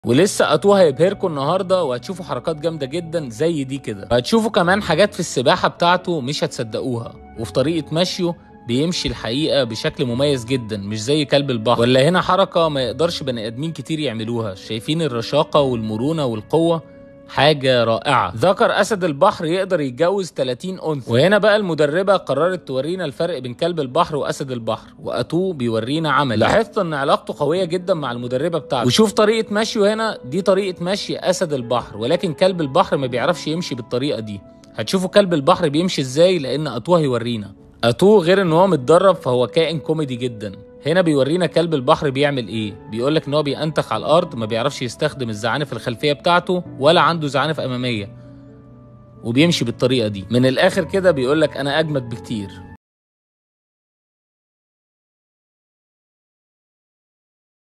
ولسه اتوه هيبهركم النهارده وهتشوفوا حركات جامده جدا زي دي كده وهتشوفوا كمان حاجات في السباحه بتاعته مش هتصدقوها وفي طريقه مشيه بيمشي الحقيقه بشكل مميز جدا مش زي كلب البحر ولا هنا حركه ما يقدرش بني ادمين كتير يعملوها شايفين الرشاقه والمرونه والقوه حاجة رائعة ذكر أسد البحر يقدر يتجوز 30 أنثى وهنا بقى المدربة قررت تورينا الفرق بين كلب البحر وأسد البحر وأتو بيورينا عمل لاحظت أن علاقته قوية جدا مع المدربة بتاعته وشوف طريقة مشيه هنا دي طريقة مشي أسد البحر ولكن كلب البحر ما بيعرفش يمشي بالطريقة دي هتشوفوا كلب البحر بيمشي ازاي لأن أتوه هيورينا أتو غير ان هو متدرب فهو كائن كوميدي جدا هنا بيورينا كلب البحر بيعمل ايه بيقولك ان هو بينتخ على الارض ما بيعرفش يستخدم الزعانف الخلفيه بتاعته ولا عنده زعانف اماميه وبيمشي بالطريقه دي من الاخر كده بيقولك انا اجمد بكتير